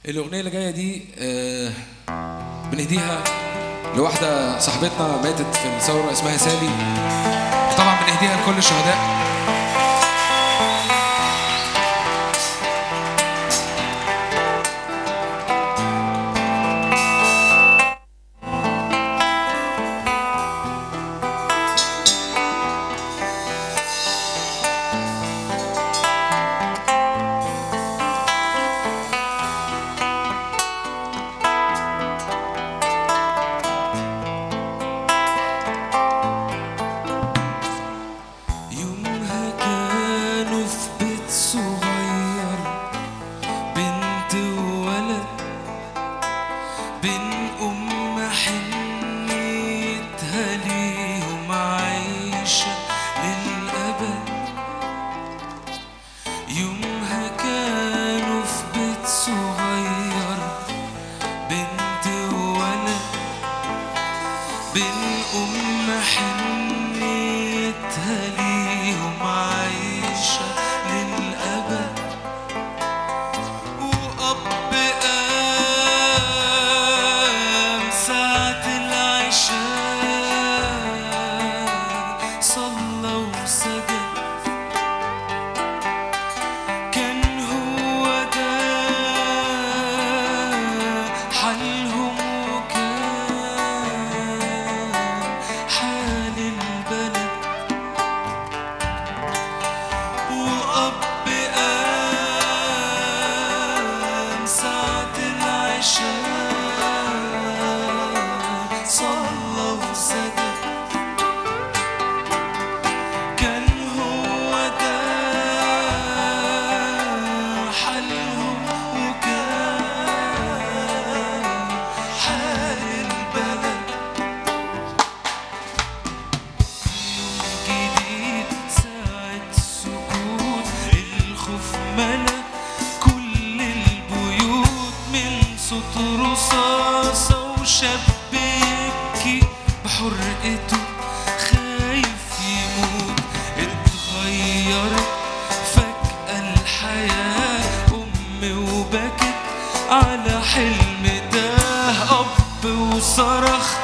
الأغنية اللي جاية دي آه، بنهديها لواحدة صاحبتنا ماتت في الثورة اسمها سالي طبعا بنهديها لكل الشهداء يومها كانوا في بيت صغير بنت وولد بين أم حنيتها ليهم عايشة للأبد يومها كانوا في بيت صغير بنت وولد بين أم حنيتها ليهم عايشة للأبد وأب قام ساعة العشاء صلى وسجد كان هو ده حالهم وكان حال البلد وأب قام ساعة العشاء صلى وسجد كان هو ده حالهم وكان حال البلد يوم جديد ساعة سكوت الخوف ملا كل البيوت من صوت رصاصة وشاب يبكي بحرقته خايف يموت اتغيرت فجأة الحياة أم وبكت على حلم ده أب وصرخ